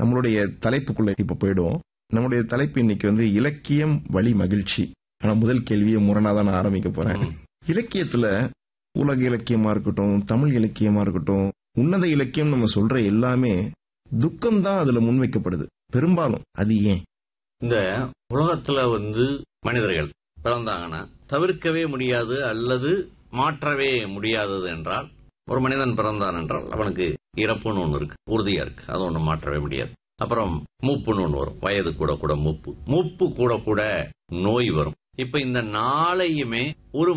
நம்மளுடைய தலைப்புக்குள்ள இப்ப போயிடுவோம் நம்முடைய தலைப்பு இன்னைக்கு வந்து இலக்கியம் வழி மகிழ்ச்சி ஆனா முதல் கேள்வியை முரணா தான் நான் ஆரம்பிக்க போறேன் ம். இலக்கியத்துல உலக இலக்கியமா இருக்கட்டும் தமிழ் இலக்கியமா இருக்கட்டும் உன்னத இலக்கியம் நம்ம சொல்ற எல்லாமே துக்கம் தான் அதுல முன்வைக்கப்படுது பெரும்பாலும் அது ஏன் இந்த உலகத்துல வந்து மனிதர்கள் பிறந்தாங்கன்னா தவிர்க்கவே முடியாது அல்லது மாற்றவே முடியாதது என்றால் ஒரு மனிதன் பிறந்தான் என்றால் அவனுக்கு இறப்புன்னு ஒண்ணு இருக்கு உறுதியா இருக்கு அது ஒண்ணு மாற்றவே முடியாது அப்புறம் மூப்புன்னு ஒண்ணு வரும் வயது கூட கூட மூப்பு மூப்பு கூட கூட நோய் வரும் இப்ப இந்த நாளையுமே ஒரு